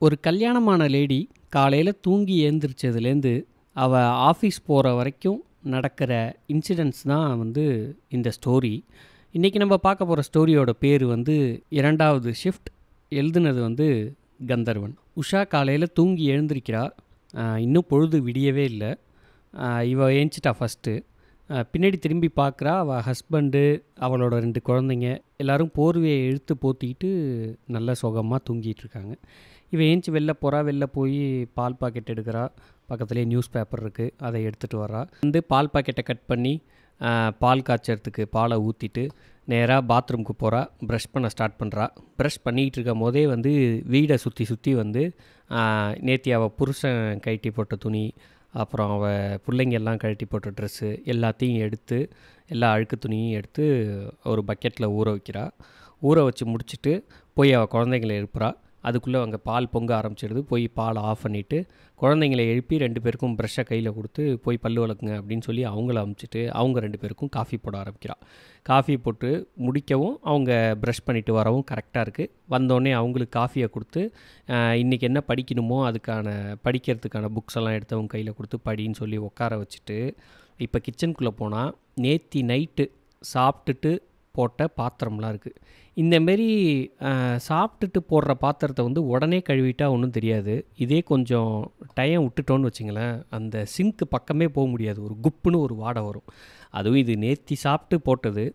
ஒரு கல்யாணமான லேடி காலையில் தூங்கி எழுந்திரிச்சதுலேருந்து அவள் ஆஃபீஸ் போகிற வரைக்கும் நடக்கிற இன்சிடென்ட்ஸ் தான் வந்து இந்த ஸ்டோரி இன்றைக்கி நம்ம பார்க்க போகிற ஸ்டோரியோட பேர் வந்து இரண்டாவது ஷிஃப்ட் எழுதுனது வந்து கந்தர்வன் உஷா காலையில் தூங்கி எழுந்திருக்கிறா ஆஹ் இன்னும் பொழுது விடியவே இல்லை ஆஹ் இவ ஏஞ்சிட்டா ஃபஸ்ட்டு பின்னாடி திரும்பி பார்க்குறா அவள் ஹஸ்பண்டு அவளோட ரெண்டு குழந்தைங்க எல்லாரும் போர்வையை இழுத்து போத்திக்கிட்டு நல்ல சுகமாக தூங்கிட்டு இருக்காங்க இவ ஏஞ்சி வெளில போகிறா வெளில போய் பால் பாக்கெட் எடுக்கிறா பக்கத்துலேயே நியூஸ் பேப்பர் இருக்குது அதை எடுத்துகிட்டு வரா வந்து பால் பாக்கெட்டை கட் பண்ணி ஆஹ் பால் காய்ச்சறதுக்கு பாலை ஊற்றிட்டு நேராக பாத்ரூமுக்கு போகிறா ப்ரஷ் பண்ண ஸ்டார்ட் பண்ணுறா ப்ரஷ் பண்ணிகிட்டு இருக்கும் போதே வந்து வீடை சுற்றி சுற்றி வந்து நேத்தி அவள் புருஷன் கைட்டி போட்ட துணி அப்புறம் அவள் பிள்ளைங்க எல்லாம் கழட்டி போட்ட ட்ரெஸ்ஸு எல்லாத்தையும் எடுத்து எல்லா அழுக்கு துணியும் எடுத்து ஒரு பக்கெட்டில் ஊற வைக்கிறா ஊற வச்சு முடிச்சுட்டு போய் அவள் குழந்தைங்களை எழுப்புறா அதுக்குள்ளே அங்கே பால் பொங்க ஆரம்பிச்சிடுது போய் பால் ஆஃப் பண்ணிவிட்டு குழந்தைங்களை எழுப்பி ரெண்டு பேருக்கும் ப்ரெஷ்ஷை கையில் கொடுத்து போய் பல்லு வளர்க்குங்க அப்படின்னு சொல்லி அவங்கள அமுச்சிட்டு அவங்க ரெண்டு பேருக்கும் காஃபி போட ஆரம்பிக்கிறா காஃபி போட்டு முடிக்கவும் அவங்க ப்ரஷ் பண்ணிட்டு வரவும் கரெக்டாக இருக்குது வந்தோடனே அவங்களுக்கு காஃபியை கொடுத்து இன்றைக்கி என்ன படிக்கணுமோ அதுக்கான படிக்கிறதுக்கான புக்ஸ் எல்லாம் எடுத்து அவங்க கையில் கொடுத்து படின்னு சொல்லி உட்கார வச்சுட்டு இப்போ கிச்சனுக்குள்ளே போனால் நேத்தி நைட்டு சாப்பிட்டுட்டு போட்ட பாத்திரம்லாம் இருக்குது இந்தமாரி சாப்பிட்டுட்டு போடுற பாத்திரத்தை வந்து உடனே கழுவிட்டா ஒன்றும் தெரியாது இதே கொஞ்சம் டைம் விட்டுட்டோன்னு வச்சுங்களேன் அந்த சிங்க்கு பக்கமே போக முடியாது ஒரு குப்புன்னு ஒரு வாடை வரும் அதுவும் இது நேத்தி சாப்பிட்டு போட்டது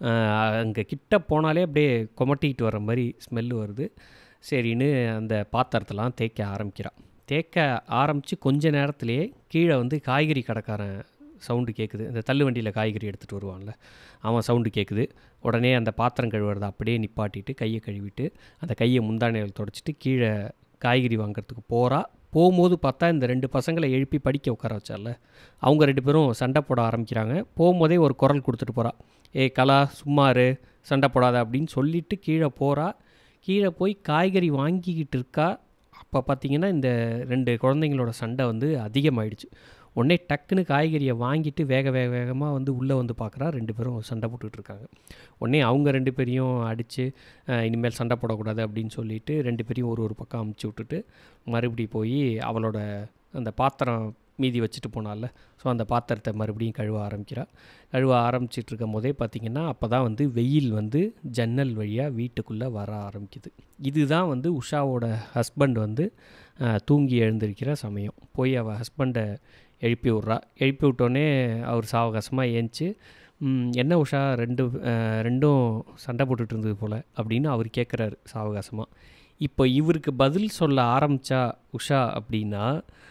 அங்கே கிட்ட போனாலே அப்படியே கொமட்டிக்கிட்டு வர மாதிரி ஸ்மெல்லு வருது சரின்னு அந்த பாத்திரத்தெல்லாம் தேய்க்க ஆரம்பிக்கிறான் தேய்க்க ஆரம்பித்து கொஞ்ச நேரத்துலேயே கீழே வந்து காய்கறி கடைக்காரன் சவுண்டு கேட்குது இந்த தள்ளு வண்டியில் காய்கறி எடுத்துகிட்டு வருவான்ல அவன் சவுண்டு கேட்குது உடனே அந்த பாத்திரம் கழுவுறதை அப்படியே நிப்பாட்டிட்டு கையை கழுவிட்டு அந்த கையை முந்தானையில் தொடச்சிட்டு கீழே காய்கறி வாங்குறதுக்கு போகிறா போகும்போது பார்த்தா இந்த ரெண்டு பசங்களை எழுப்பி படிக்க உட்கார வச்சால அவங்க ரெண்டு பேரும் சண்டை போட ஆரம்பிக்கிறாங்க போகும்போதே ஒரு குரல் கொடுத்துட்டு போகிறா ஏய் கலா சும்மாரு சண்டை போடாத அப்படின்னு சொல்லிட்டு கீழே போகிறா கீழே போய் காய்கறி வாங்கிக்கிட்டு இருக்கா அப்போ பார்த்தீங்கன்னா இந்த ரெண்டு குழந்தைங்களோட சண்டை வந்து அதிகமாயிடுச்சு உடனே டக்குன்னு காய்கறியை வாங்கிட்டு வேக வேக வேகமாக வந்து உள்ளே வந்து பார்க்குறா ரெண்டு பேரும் சண்டை போட்டுட்டு இருக்காங்க உடனே அவங்க ரெண்டு பேரையும் அடித்து இனிமேல் சண்டை போடக்கூடாது அப்படின்னு சொல்லிட்டு ரெண்டு பேரையும் ஒரு ஒரு பக்கம் அமுச்சு விட்டுட்டு மறுபடி போய் அவளோட அந்த பாத்திரம் மீதி வச்சுட்டு போனால ஸோ அந்த பாத்திரத்தை மறுபடியும் கழுவ ஆரம்பிக்கிறா கழுவ ஆரம்பிச்சிட்டு இருக்கும் போதே பார்த்திங்கன்னா அப்போ தான் வந்து வெயில் வந்து ஜன்னல் வழியாக வீட்டுக்குள்ளே வர ஆரம்பிக்குது இதுதான் வந்து உஷாவோட ஹஸ்பண்ட் வந்து தூங்கி எழுந்திருக்கிற சமயம் போய் அவள் ஹஸ்பண்டை எழுப்பி விட்றா எழுப்பி விட்டோன்னே அவர் சாவகாசமாக ஏஞ்சி என்ன உஷா ரெண்டு ரெண்டும் சண்டை போட்டுட்டு இருந்தது போல் அப்படின்னு அவர் கேட்குறாரு சாவகாசமாக இப்போ இவருக்கு பதில் சொல்ல ஆரம்பித்தா உஷா அப்படின்னா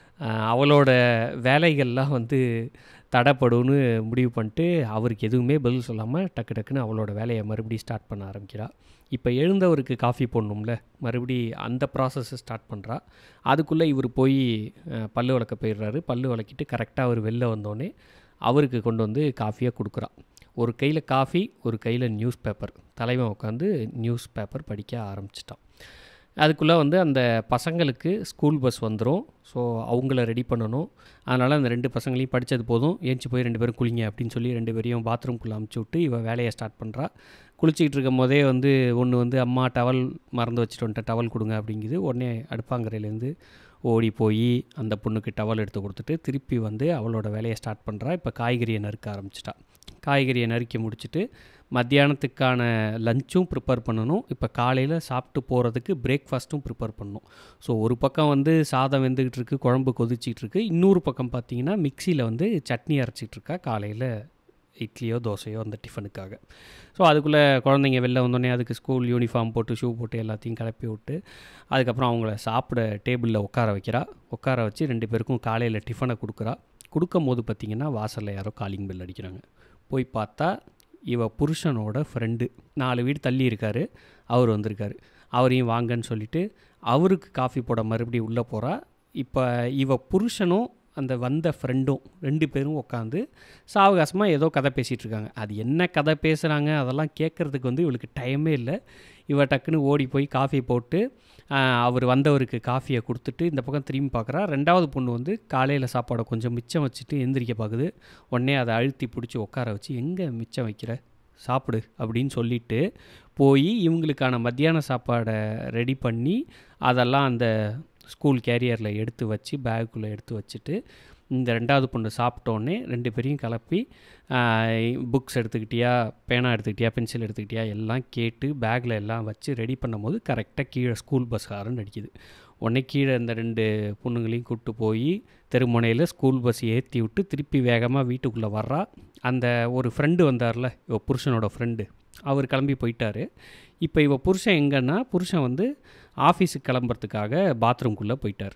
அவளோட வேலைகள்லாம் வந்து தடைப்படும்னு முடிவு பண்ணிட்டு அவருக்கு எதுவுமே பதில் சொல்லாமல் டக்கு டக்குன்னு அவளோட வேலையை மறுபடியும் ஸ்டார்ட் பண்ண ஆரம்பிக்கிறா இப்போ எழுந்தவருக்கு காஃபி போடணும்ல மறுபடி அந்த ப்ராசஸை ஸ்டார்ட் பண்ணுறா அதுக்குள்ளே இவர் போய் பல்லு விளக்க போயிடுறாரு பல்லு விளக்கிட்டு கரெக்டாக அவர் வெளில வந்தோடனே அவருக்கு கொண்டு வந்து காஃபியாக கொடுக்குறா ஒரு கையில் காஃபி ஒரு கையில் நியூஸ் பேப்பர் தலைவன் உட்காந்து நியூஸ் பேப்பர் படிக்க ஆரம்பிச்சிட்டான் அதுக்குள்ளே வந்து அந்த பசங்களுக்கு ஸ்கூல் பஸ் வந்துடும் ஸோ அவங்கள ரெடி பண்ணணும் அதனால் அந்த ரெண்டு பசங்களையும் படித்தது போதும் ஏஞ்சி போய் ரெண்டு பேரும் குளிங்க அப்படின்னு சொல்லி ரெண்டு பேரையும் பாத்ரூம்குள்ளே அமுச்சு விட்டு இவள் வேலையை ஸ்டார்ட் பண்ணுறா குளிச்சிக்கிட்டு இருக்கும் போதே வந்து ஒன்று வந்து அம்மா டவல் மறந்து வச்சுட்டு வந்துட்டேன் டவல் கொடுங்க அப்படிங்குது உடனே அடுப்பாங்கரையிலேருந்து ஓடி போய் அந்த பொண்ணுக்கு டவல் எடுத்து கொடுத்துட்டு திருப்பி வந்து அவளோட வேலையை ஸ்டார்ட் பண்ணுறா இப்போ காய்கறியை நறுக்க ஆரம்பிச்சிட்டா காய்கறியை நறுக்கி முடிச்சுட்டு மத்தியானத்துக்கான லஞ்சும் ப்ரிப்பேர் பண்ணணும் இப்போ காலையில் சாப்பிட்டு போகிறதுக்கு பிரேக்ஃபாஸ்ட்டும் ப்ரிப்பேர் பண்ணணும் ஸோ ஒரு பக்கம் வந்து சாதம் வெந்துக்கிட்டு இருக்குது குழம்பு கொதிச்சிட்டு இருக்கு இன்னொரு பக்கம் பார்த்தீங்கன்னா மிக்சியில் வந்து சட்னி அரைச்சிட்டு இருக்கா காலையில் இட்லியோ தோசையோ அந்த டிஃபனுக்காக ஸோ அதுக்குள்ளே குழந்தைங்க வெளில வந்தோடனே அதுக்கு ஸ்கூல் யூனிஃபார்ம் போட்டு ஷூ போட்டு எல்லாத்தையும் கிளப்பி விட்டு அதுக்கப்புறம் அவங்கள சாப்பிட டேபிளில் உட்கார வைக்கிறா உட்கார வச்சு ரெண்டு பேருக்கும் காலையில் டிஃபனை கொடுக்குறா கொடுக்கும் போது பார்த்திங்கன்னா வாசலில் யாரோ காலிங் பெல் அடிக்கிறாங்க போய் பார்த்தா இவ புருஷனோட ஃப்ரெண்டு நாலு வீடு தள்ளி இருக்கார் அவர் வந்திருக்காரு அவரையும் வாங்கன்னு சொல்லிவிட்டு அவருக்கு காஃபி போட மறுபடியும் உள்ளே போகிறா இப்போ இவ புருஷனும் அந்த வந்த ஃப்ரெண்டும் ரெண்டு பேரும் உட்காந்து சாவகாசமாக ஏதோ கதை பேசிகிட்டு இருக்காங்க அது என்ன கதை பேசுகிறாங்க அதெல்லாம் கேட்குறதுக்கு வந்து இவளுக்கு டைமே இல்லை இவ டக்குன்னு ஓடி போய் காஃபி போட்டு அவர் வந்தவருக்கு காஃபியை கொடுத்துட்டு இந்த பக்கம் திரும்பி பார்க்குறா ரெண்டாவது பொண்ணு வந்து காலையில் சாப்பாடை கொஞ்சம் மிச்சம் வச்சுட்டு எந்திரிக்க பார்க்குது உடனே அதை அழுத்தி பிடிச்சி உட்கார வச்சு எங்கே மிச்சம் வைக்கிற சாப்பிடு அப்படின்னு சொல்லிட்டு போய் இவங்களுக்கான மத்தியான சாப்பாடை ரெடி பண்ணி அதெல்லாம் அந்த ஸ்கூல் கேரியரில் எடுத்து வச்சு பேக்குள்ளே எடுத்து வச்சுட்டு இந்த ரெண்டாவது பொண்ணு சாப்பிட்டோன்னே ரெண்டு பேரையும் கிளப்பி புக்ஸ் எடுத்துக்கிட்டியா பேனா எடுத்துக்கிட்டியா பென்சில் எடுத்துக்கிட்டியா எல்லாம் கேட்டு பேக்கில் எல்லாம் வச்சு ரெடி பண்ணும்போது கரெக்டாக கீழே ஸ்கூல் பஸ் ஹாரன் அடிக்குது உடனே கீழே இந்த ரெண்டு பொண்ணுங்களையும் கூப்பிட்டு போய் தெருமுனையில் ஸ்கூல் பஸ் ஏற்றி விட்டு திருப்பி வேகமாக வீட்டுக்குள்ளே வர்றா அந்த ஒரு ஃப்ரெண்டு வந்தார்ல இவ புருஷனோட ஃப்ரெண்டு அவர் கிளம்பி போயிட்டார் இப்போ இவ புருஷன் எங்கன்னா புருஷன் வந்து ஆஃபீஸுக்கு கிளம்புறதுக்காக பாத்ரூம்குள்ளே போயிட்டார்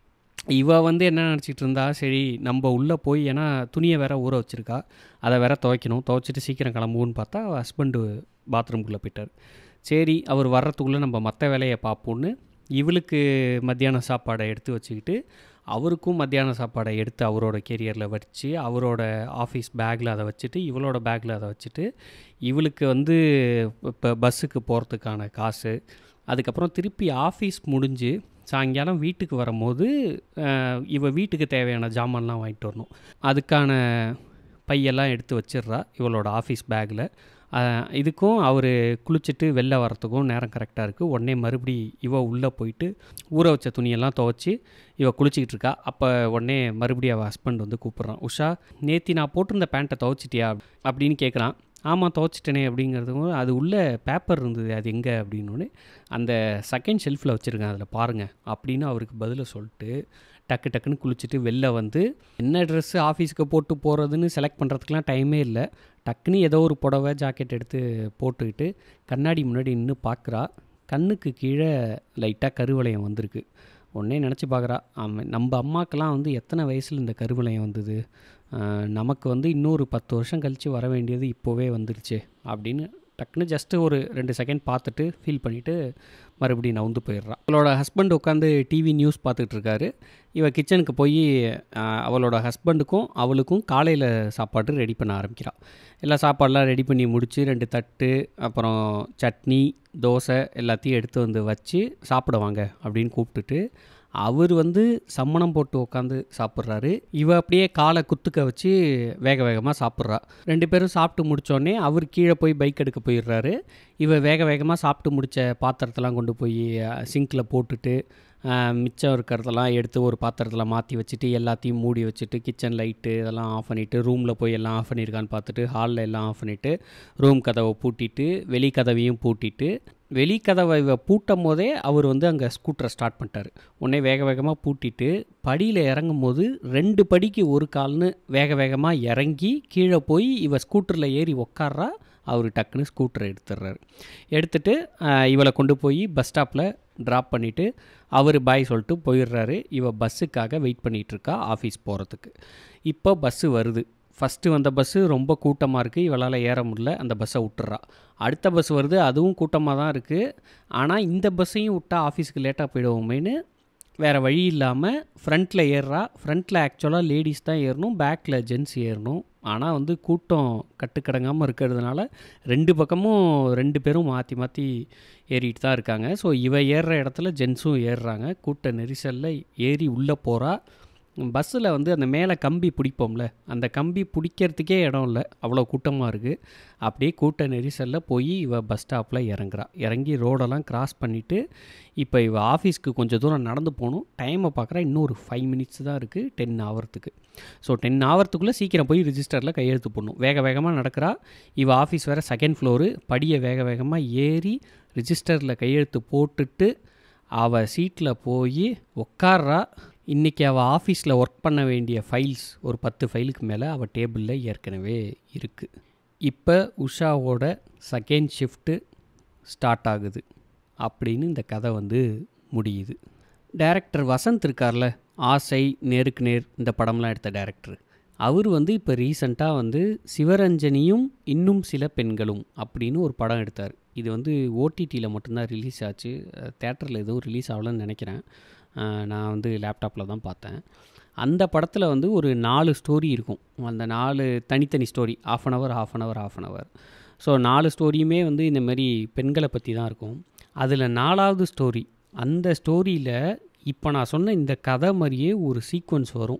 இவ வந்து என்ன நினச்சிட்டு இருந்தா சரி நம்ம உள்ளே போய் ஏன்னா துணியை வேற ஊற வச்சுருக்கா அதை வேற துவைக்கணும் துவைச்சிட்டு சீக்கிரம் கிளம்புவோன்னு பார்த்தா ஹஸ்பண்டு பாத்ரூம்குள்ளே போயிட்டார் சரி அவர் வர்றதுக்குள்ளே நம்ம மற்ற வேலையை பார்ப்போன்னு இவளுக்கு மத்தியான சாப்பாடை எடுத்து வச்சுக்கிட்டு அவருக்கும் மத்தியான சாப்பாடை எடுத்து அவரோட கேரியரில் வச்சு அவரோட ஆஃபீஸ் பேக்கில் அதை வச்சுட்டு இவளோட பேக்கில் அதை வச்சுட்டு இவளுக்கு வந்து இப்போ பஸ்ஸுக்கு போகிறதுக்கான காசு அதுக்கப்புறம் திருப்பி ஆஃபீஸ் முடிஞ்சு சாயங்காலம் வீட்டுக்கு வரும்போது அஹ், இவ வீட்டுக்கு தேவையான ஜாமான்லாம் வாங்கிட்டு வரணும் அதுக்கான பையெல்லாம் எடுத்து வச்சிடுறா இவளோட ஆஃபீஸ் பேக்கில் இதுக்கும் அவர் குளிச்சுட்டு வெளில வரத்துக்கும் நேரம் கரெக்டாக இருக்குது உடனே மறுபடி இவ உள்ளே போயிட்டு ஊற வச்ச துணியெல்லாம் துவைச்சி இவ குளிச்சிக்கிட்டு இருக்கா அப்போ உடனே மறுபடியும் அவள் ஹஸ்பண்ட் வந்து கூப்பிட்றான் உஷா நேத்தி நான் போட்டிருந்த பேண்ட்டை துவைச்சிட்டியா அப்படின்னு கேட்குறான் ஆமாம் துவைச்சிட்டேனே அப்படிங்கிறதுக்கும் அது உள்ளே பேப்பர் இருந்தது அது எங்கே அப்படின்னு அந்த செகண்ட் ஷெல்ஃபில் வச்சுருக்கேன் அதில் பாருங்கள் அப்படின்னு அவருக்கு பதிலை சொல்லிட்டு டக்கு டக்குன்னு குளிச்சுட்டு வெளில வந்து என்ன ட்ரெஸ்ஸு ஆஃபீஸுக்கு போட்டு போகிறதுன்னு செலக்ட் பண்ணுறதுக்குலாம் டைமே இல்லை டக்குன்னு ஏதோ ஒரு புடவை ஜாக்கெட் எடுத்து போட்டுக்கிட்டு கண்ணாடி முன்னாடி நின்று பார்க்குறா கண்ணுக்கு கீழே லைட்டாக கருவளையம் வந்திருக்கு உடனே நினச்சி பார்க்குறா ஆமாம் நம்ம அம்மாக்கெல்லாம் வந்து எத்தனை வயசில் இந்த கருவளையம் வந்தது ஆஹ் நமக்கு வந்து இன்னொரு பத்து வருஷம் கழித்து வர வேண்டியது இப்போவே வந்துருச்சு அப்படின்னு டக்குன்னு ஜஸ்ட்டு ஒரு ரெண்டு செகண்ட் பார்த்துட்டு ஃபீல் பண்ணிவிட்டு மறுபடியும் நவுந்து போயிடுறான் அவளோட ஹஸ்பண்ட் உட்காந்து டிவி நியூஸ் பார்த்துட்டு இருக்காரு இவ கிச்சனுக்கு போய் அவளோட ஹஸ்பண்டுக்கும் அவளுக்கும் காலையில் சாப்பாடு ரெடி பண்ண ஆரம்பிக்கிறாள் எல்லா சாப்பாடெலாம் ரெடி பண்ணி முடித்து ரெண்டு தட்டு அப்புறம் சட்னி தோசை எல்லாத்தையும் எடுத்து வந்து வச்சு சாப்பிடுவாங்க அப்படின்னு கூப்பிட்டுட்டு அவர் வந்து சம்மணம் போட்டு உட்காந்து சாப்பிட்றாரு இவ அப்படியே காலை குத்துக்க வச்சு வேக வேகமாக சாப்பிட்றா ரெண்டு பேரும் சாப்பிட்டு முடிச்சோடனே அவர் கீழே போய் பைக் எடுக்க போயிடுறாரு இவ வேக வேகமாக சாப்பிட்டு முடித்த பாத்திரத்தெல்லாம் கொண்டு போய் சிங்கில் போட்டுட்டு அஹ், மிச்சம் இருக்கிறதெல்லாம் எடுத்து ஒரு பாத்திரத்தில் மாற்றி வச்சுட்டு எல்லாத்தையும் மூடி வச்சுட்டு கிச்சன் லைட்டு இதெல்லாம் ஆஃப் பண்ணிவிட்டு ரூமில் போய் எல்லாம் ஆஃப் பண்ணியிருக்கான்னு பார்த்துட்டு ஹாலில் எல்லாம் ஆஃப் பண்ணிவிட்டு ரூம் கதவை பூட்டிட்டு வெளி கதவையும் பூட்டிட்டு வெளிக்கதவை இவ பூட்டும் போதே அவர் வந்து அங்கே ஸ்கூட்டரை ஸ்டார்ட் பண்ணிட்டார் உடனே வேக வேகமாக பூட்டிட்டு படியில் இறங்கும் போது ரெண்டு படிக்கு ஒரு கால்னு வேக வேகமாக இறங்கி கீழே போய் இவ ஸ்கூட்டரில் ஏறி உக்காடுறா அவர் டக்குன்னு ஸ்கூட்டரை எடுத்துடுறாரு எடுத்துட்டு ஆஹ், இவளை கொண்டு போய் பஸ் ஸ்டாப்பில் ட்ராப் பண்ணிவிட்டு அவர் பாய் சொல்லிட்டு போயிடுறாரு இவ பஸ்ஸுக்காக வெயிட் பண்ணிகிட்டு இருக்கா ஆஃபீஸ் போகிறதுக்கு இப்போ பஸ்ஸு வருது ஃபஸ்ட்டு வந்த பஸ்ஸு ரொம்ப கூட்டமாக இருக்குது இவளால் ஏற முடியல அந்த பஸ்ஸை விட்டுறா அடுத்த பஸ் வருது அதுவும் கூட்டமாக தான் இருக்குது ஆனால் இந்த பஸ்ஸையும் விட்டா ஆஃபீஸுக்கு லேட்டாக போயிடுவோமேன்னு வேறு வழி இல்லாமல் ஃப்ரண்ட்டில் ஏறுறா ஃப்ரண்ட்டில் ஆக்சுவலாக லேடிஸ் தான் ஏறணும் பேக்கில் ஜென்ஸ் ஏறணும் ஆனால் வந்து கூட்டம் கட்டுக்கடங்காமல் இருக்கிறதுனால ரெண்டு பக்கமும் ரெண்டு பேரும் மாற்றி மாற்றி ஏறிட்டு தான் இருக்காங்க ஸோ இவ ஏறுற இடத்துல ஜென்ஸும் ஏறுறாங்க கூட்ட நெரிசலில் ஏறி உள்ளே போகிறா பஸ்ஸில் வந்து அந்த மேலே கம்பி பிடிப்போம்ல அந்த கம்பி பிடிக்கிறதுக்கே இடம் இல்லை அவ்வளோ கூட்டமாக இருக்குது அப்படியே கூட்ட நெரிசலில் போய் இவ பஸ் ஸ்டாப்பில் இறங்குறா இறங்கி ரோடெல்லாம் கிராஸ் பண்ணிவிட்டு இப்போ இவ ஆஃபீஸ்க்கு கொஞ்சம் தூரம் நடந்து போகணும் டைமை பார்க்குறா இன்னும் ஒரு ஃபைவ் மினிட்ஸ் தான் இருக்குது டென் ஆவறதுக்கு ஸோ டென் ஆவறதுக்குள்ளே சீக்கிரம் போய் ரிஜிஸ்டரில் கையெழுத்து போடணும் வேக வேகமாக நடக்கிறா இவ ஆஃபீஸ் வேறு செகண்ட் ஃப்ளோரு படியை வேக வேகமாக ஏறி ரிஜிஸ்டரில் கையெழுத்து போட்டுட்டு அவள் சீட்டில் போய் உட்கார்றா இன்றைக்கி அவள் ஆஃபீஸில் ஒர்க் பண்ண வேண்டிய ஃபைல்ஸ் ஒரு பத்து ஃபைலுக்கு மேலே அவள் டேபிளில் ஏற்கனவே இருக்குது இப்போ உஷாவோட செகண்ட் ஷிஃப்ட்டு ஸ்டார்ட் ஆகுது அப்படின்னு இந்த கதை வந்து முடியுது டைரக்டர் வசந்த் இருக்கார்ல ஆசை நேருக்கு நேர் இந்த படம்லாம் எடுத்த டைரக்டர் அவர் வந்து இப்போ ரீசண்டாக வந்து சிவரஞ்சனியும் இன்னும் சில பெண்களும் அப்படின்னு ஒரு படம் எடுத்தார் இது வந்து ஓடிடியில் மட்டும்தான் ரிலீஸ் ஆச்சு தேட்டரில் எதுவும் ரிலீஸ் ஆகலன்னு நினைக்கிறேன் அஹ் நான் வந்து லேப்டாப்பில் தான் பார்த்தேன் அந்த படத்தில் வந்து ஒரு நாலு ஸ்டோரி இருக்கும் அந்த நாலு தனித்தனி story of an hour of an hour of an hour so நாலு ஸ்டோரியுமே வந்து இந்த மாதிரி பெண்களை பற்றி தான் இருக்கும் அதில் நாலாவது ஸ்டோரி அந்த ஸ்டோரியில் இப்போ நான் சொன்ன இந்த கதை மாதிரியே ஒரு சீக்வன்ஸ் வரும்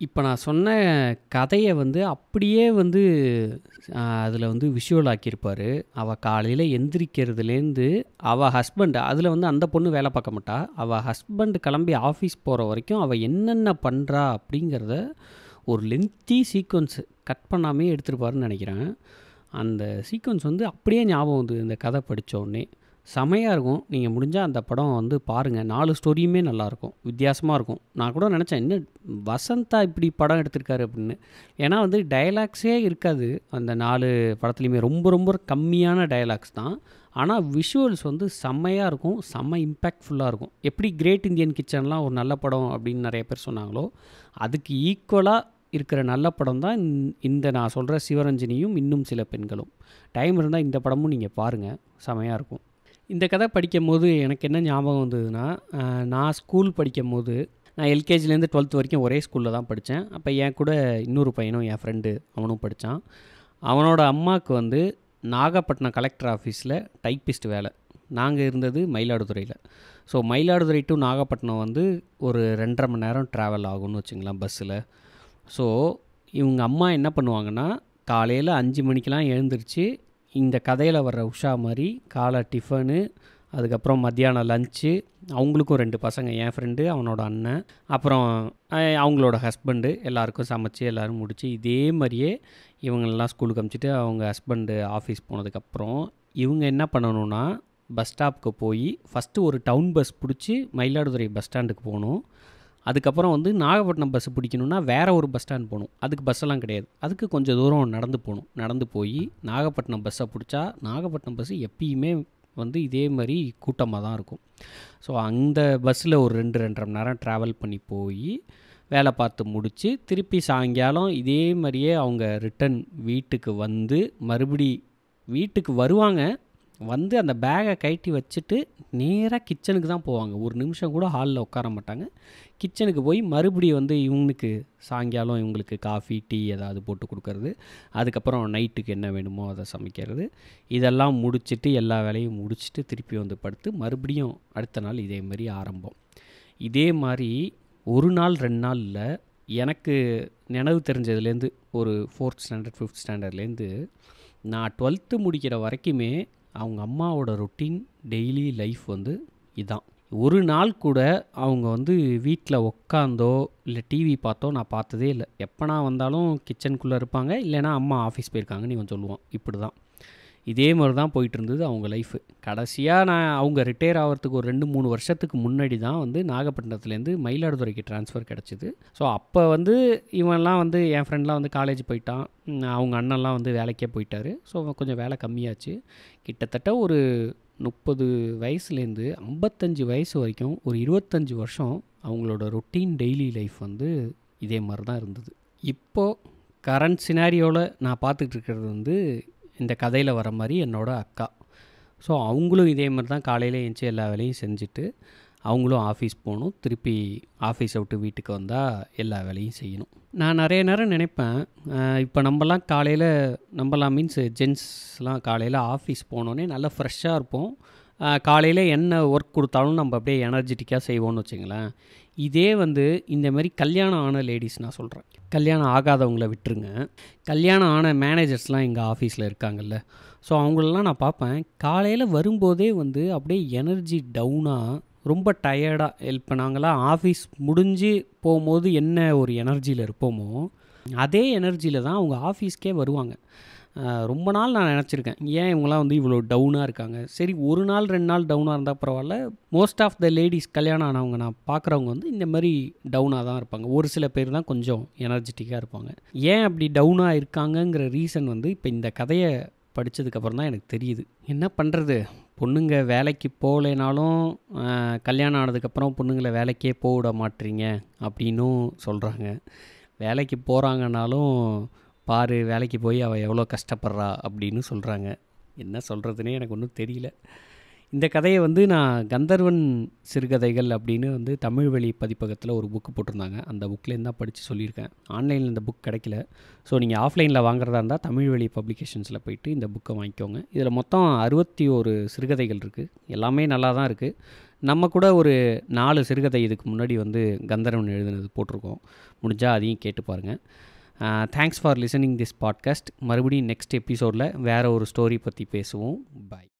இப்போ நான் சொன்ன கதையை வந்து அப்படியே வந்து அதில் வந்து விஷுவல் ஆக்கியிருப்பார் அவள் காலையில் எந்திரிக்கிறதுலேருந்து அவள் ஹஸ்பண்ட் அதில் வந்து அந்த பொண்ணு வேலை பார்க்க மாட்டா அவள் ஹஸ்பண்ட் கிளம்பி ஆஃபீஸ் போகிற வரைக்கும் அவள் என்னென்ன பண்ணுறா அப்படிங்கிறத ஒரு லென்த்தி சீக்வன்ஸ் கட் பண்ணாமே எடுத்திருப்பாருன்னு நினைக்கிறேன் அந்த சீக்வன்ஸ் வந்து அப்படியே ஞாபகம் வந்து இந்த கதை படிச்ச உடனே செமையாக இருக்கும் நீங்கள் முடிஞ்சால் அந்த படம் வந்து பாருங்கள் நாலு ஸ்டோரியுமே நல்லாயிருக்கும் வித்தியாசமாக இருக்கும் நான் கூட நினச்சேன் இன்னும் வசந்தா இப்படி படம் எடுத்திருக்காரு அப்படின்னு ஏன்னா வந்து டயலாக்ஸே இருக்காது அந்த நாலு படத்துலையுமே ரொம்ப ரொம்ப கம்மியான டயலாக்ஸ் தான் ஆனால் விஷுவல்ஸ் வந்து செம்மையாக இருக்கும் செம்ம இம்பேக்ட்ஃபுல்லாக இருக்கும் எப்படி கிரேட் இந்தியன் கிச்சன்லாம் ஒரு நல்ல படம் அப்படின்னு நிறைய பேர் சொன்னாங்களோ அதுக்கு ஈக்குவலாக இருக்கிற நல்ல படம் தான் இந்த- இந்த நான் சொல்கிற சிவரஞ்சனியும் இன்னும் சில பெண்களும் டைம் இருந்தால் இந்த படமும் நீங்கள் பாருங்கள் செமையாக இருக்கும் இந்த கதை படிக்கும் போது எனக்கு என்ன ஞாபகம் வந்ததுன்னா அஹ், நான் ஸ்கூல் படிக்கும் போது நான் எல்கேஜிலேருந்து டுவெல்த் வரைக்கும் ஒரே ஸ்கூலில் தான் படித்தேன் அப்போ என் கூட இன்னொரு பையனும் என் ஃப்ரெண்டு அவனும் படித்தான் அவனோட அம்மாவுக்கு வந்து நாகப்பட்டினம் கலெக்டர் ஆஃபீஸில் டைப்பிஸ்ட் வேலை நாங்கள் இருந்தது மயிலாடுதுறையில் ஸோ மயிலாடுதுறை டு நாகப்பட்டினம் வந்து ஒரு ரெண்டரை மணி நேரம் ட்ராவல் ஆகும்னு வச்சுங்களேன் பஸ்ஸில் ஸோ இவங்க அம்மா என்ன பண்ணுவாங்கன்னா காலையில் அஞ்சு மணிக்கெலாம் எழுந்திரிச்சு இந்த கதையில் வர்ற உஷா மாதிரி காலை டிஃபனு அதுக்கப்புறம் மத்தியானம் லஞ்சு அவங்களுக்கும் ரெண்டு பசங்க என் ஃப்ரெண்டு அவனோட அண்ணன் அப்புறம் அஹ், அவங்களோட ஹஸ்பண்டு எல்லாருக்கும் சமைச்சு எல்லோரும் முடிச்சு இதே மாதிரியே இவங்களெல்லாம் ஸ்கூலுக்கு அனுப்பிச்சிட்டு அவங்க ஹஸ்பண்டு ஆஃபீஸ் போனதுக்கப்புறம் இவங்க என்ன பண்ணணும்னா பஸ் ஸ்டாப்புக்கு போய் ஃபஸ்ட்டு ஒரு டவுன் பஸ் பிடிச்சி மயிலாடுதுறை பஸ் ஸ்டாண்டுக்கு போகணும் அதுக்கப்புறம் வந்து நாகப்பட்டினம் பஸ் பிடிக்கணும்னா வேற ஒரு பஸ் ஸ்டாண்ட் போகணும் அதுக்கு பஸ்ஸெல்லாம் கிடையாது அதுக்கு கொஞ்சம் தூரம் நடந்து போகணும் நடந்து போய் நாகப்பட்டினம் பஸ்ஸை பிடிச்சா நாகப்பட்டினம் பஸ்ஸு எப்பயுமே வந்து இதே மாதிரி கூட்டமாக தான் இருக்கும் ஸோ அந்த பஸ்ஸில் ஒரு ரெண்டு ரெண்டரை மணி நேரம் ட்ராவல் பண்ணி போய் வேலை பார்த்து முடித்து திருப்பி சாயங்காலம் இதே மாதிரியே அவங்க ரிட்டன் வீட்டுக்கு வந்து மறுபடி வீட்டுக்கு வருவாங்க வந்து அந்த பேகை கழட்டி வச்சுட்டு நேராக கிச்சனுக்கு தான் போவாங்க ஒரு நிமிஷம் கூட ஹாலில் உட்கார மாட்டாங்க கிச்சனுக்கு போய் மறுபடியும் வந்து இவங்களுக்கு சாயங்காலம் இவங்களுக்கு காஃபி டீ ஏதாவது போட்டு கொடுக்கறது அதுக்கப்புறம் நைட்டுக்கு என்ன வேணுமோ அதை சமைக்கிறது இதெல்லாம் முடிச்சிட்டு எல்லா வேலையும் முடிச்சுட்டு திருப்பி வந்து படுத்து மறுபடியும் அடுத்த நாள் இதே மாதிரி ஆரம்பம் இதே மாதிரி ஒரு நாள் ரெண்டு நாள் இல்லை எனக்கு நினைவு தெரிஞ்சதுலேருந்து ஒரு ஃபோர்த் ஸ்டாண்டர்ட் ஃபிஃப்த் ஸ்டாண்டர்ட்லேருந்து நான் டுவெல்த்து முடிக்கிற வரைக்குமே அவங்க அம்மாவோட ரொட்டீன் டெய்லி லைஃப் வந்து இதான் ஒரு நாள் கூட அவங்க வந்து வீட்டில் உக்காந்தோ இல்லை டிவி பார்த்தோ நான் பார்த்ததே இல்லை எப்போ நான் வந்தாலும் கிச்சனுக்குள்ளே இருப்பாங்க இல்லைன்னா அம்மா ஆஃபீஸ் போயிருக்காங்கன்னு இவன் சொல்லுவான் இப்படி தான் இதே மாதிரி தான் போயிட்டு இருந்தது அவங்க லைஃபு கடைசியாக நான் அவங்க ரிட்டையர் ஆகிறதுக்கு ஒரு ரெண்டு மூணு வருஷத்துக்கு முன்னாடி தான் வந்து நாகப்பட்டினத்துலேருந்து மயிலாடுதுறைக்கு ட்ரான்ஸ்ஃபர் கிடச்சிது ஸோ அப்போ வந்து இவன்லாம் வந்து என் ஃப்ரெண்ட்லாம் வந்து காலேஜ் போயிட்டான் ம், அவங்க அண்ணன்லாம் வந்து வேலைக்கே போயிட்டாரு ஸோ கொஞ்சம் வேலை கம்மியாச்சு கிட்டத்தட்ட ஒரு முப்பது வயசுலேருந்து ஐம்பத்தஞ்சு வயசு வரைக்கும் ஒரு இருபத்தஞ்சி வருஷம் அவங்களோட ரொட்டீன் டெய்லி லைஃப் வந்து இதே மாதிரி தான் இருந்தது இப்போது கரண்ட் சினாரியோவில் நான் பார்த்துட்டு இருக்கிறது வந்து இந்த கதையில் வர மாதிரி என்னோட அக்கா ஸோ அவங்களும் இதே மாதிரி தான் காலையில் எழுந்துச்சி எல்லா வேலையும் செஞ்சுட்டு அவங்களும் ஆஃபீஸ் போகணும் திருப்பி ஆஃபீஸை விட்டு வீட்டுக்கு வந்தால் எல்லா வேலையும் செய்யணும் நான் நிறைய நேரம் நினைப்பேன் இப்போ நம்மலாம் காலையில் நம்மலாம் மீன்ஸ் ஜென்ஸ்லாம் காலையில் ஆஃபீஸ் போனோன்னே நல்லா ஃப்ரெஷ்ஷாக இருப்போம் காலையில் என்ன ஒர்க் கொடுத்தாலும் நம்ம அப்படியே எனர்ஜெட்டிக்காக செய்வோம்னு வச்சுங்களேன் இதே வந்து இந்த மாதிரி கல்யாணம் ஆன லேடிஸ் நான் சொல்கிறேன் கல்யாணம் ஆகாதவங்கள விட்டுருங்க கல்யாணம் ஆன மேனேஜர்ஸ்லாம் எங்கள் ஆஃபீஸில் இருக்காங்கல்ல ஸோ அவங்களெல்லாம் நான் பார்ப்பேன் காலையில் வரும்போதே வந்து அப்படியே எனர்ஜி டவுனாக ரொம்ப டயர்டாக இப்போ நாங்களாம் ஆஃபீஸ் முடிஞ்சு போகும்போது என்ன ஒரு எனர்ஜியில் இருப்போமோ அதே எனர்ஜியில் தான் அவங்க ஆஃபீஸ்க்கே வருவாங்க அஹ் ரொம்ப நாள் நான் நினச்சிருக்கேன் ஏன் இவங்களாம் வந்து இவ்வளோ டவுனாக இருக்காங்க சரி ஒரு நாள் ரெண்டு நாள் டவுனாக இருந்தால் பரவாயில்ல மோஸ்ட் ஆஃப் த லேடிஸ் கல்யாணம் ஆனவங்க நான் பார்க்குறவங்க வந்து இந்த மாதிரி டவுனாக தான் இருப்பாங்க ஒரு சில பேர் தான் கொஞ்சம் எனர்ஜெட்டிக்காக இருப்பாங்க ஏன் அப்படி டவுனாக இருக்காங்கங்கிற ரீசன் வந்து இப்போ இந்த கதையை படித்ததுக்கப்புறம் தான் எனக்கு தெரியுது என்ன பண்ணுறது பொண்ணுங்க வேலைக்கு போகலைனாலும் அஹ், கல்யாணம் ஆனதுக்கப்புறம் பொண்ணுங்களை வேலைக்கே போக விட மாட்டீங்க அப்படின்னும் சொல்கிறாங்க வேலைக்கு போகிறாங்கனாலும் பாரு வேலைக்கு போய் அவள் எவ்வளோ கஷ்டப்படுறா அப்படின்னு சொல்கிறாங்க என்ன சொல்கிறதுனே எனக்கு ஒன்றும் தெரியல இந்த கதையை வந்து நான் கந்தர்வன் சிறுகதைகள் அப்படின்னு வந்து தமிழ் வழி பதிப்பகத்தில் ஒரு புக்கு போட்டிருந்தாங்க அந்த புக்லேருந்து தான் படித்து சொல்லியிருக்கேன் ஆன்லைனில் இந்த புக் கிடைக்கல ஸோ நீங்கள் ஆஃப்லைனில் வாங்குறதா இருந்தால் தமிழ் வழி பப்ளிகேஷன்ஸில் போயிட்டு இந்த புக்கை வாங்கிக்கோங்க இதில் மொத்தம் அறுபத்தி ஒரு சிறுகதைகள் இருக்குது எல்லாமே நல்லா தான் இருக்குது நம்ம கூட ஒரு நாலு சிறுகதை இதுக்கு முன்னாடி வந்து கந்தரவன் எழுதுனது போட்டிருக்கோம் முடிஞ்சால் அதையும் கேட்டு பாருங்கள் thanks for listening this podcast மறுபடியும் நெக்ஸ்ட் எபிசோடில் வேறு ஒரு ஸ்டோரி பற்றி பேசுவோம் பாய்